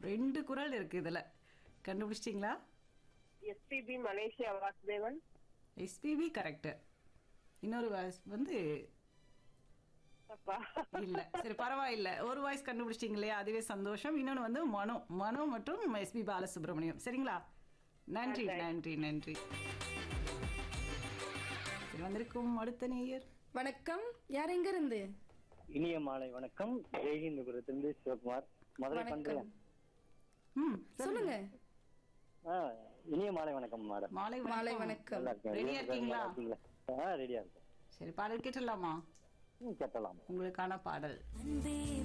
ரெண்டு குரல் இருக்கு இதுல கண்டுபிடிச்சிட்டிங்களா SPB Malaysia Vasudevan SPB correct இன்னொரு வாய்ஸ் வந்து அப்பா இல்ல சரி பரவாயில்ல ஒரு வாய்ஸ் கண்டுபிடிச்சிட்டீங்க இல்லையா அதுவே சந்தோஷம் இன்னொன்னு வந்து மனோ மனோ மற்றும் எஸ்பி பாலசுப்ரமணியம் சரிங்களா நன்றி நன்றி நன்றி சரி வந்திருக்கும் அடுத்த நேயர் வணக்கம் யார் எங்க இருந்து இனிய மாலை வணக்கம் ஜெய்ஹிந்துபுரத்திலிருந்து சிவகுமார் மதுரை பண்றேன் வணக்கம் ம் சொல்லுங்க ஆ இனிய மாலை வணக்கம் மேடம் மாலை மாலை வணக்கம் வணக்கம் நல்லா இருக்கேன் ரெடியா இருக்கீங்களா நல்லா இருக்கீங்களா? ஆ ரெடியா இருக்கேன் சரி பாடல் கேட்டுடலாமா ம், கட்டலாம் உங்களுக்கான பாடல் அன்பே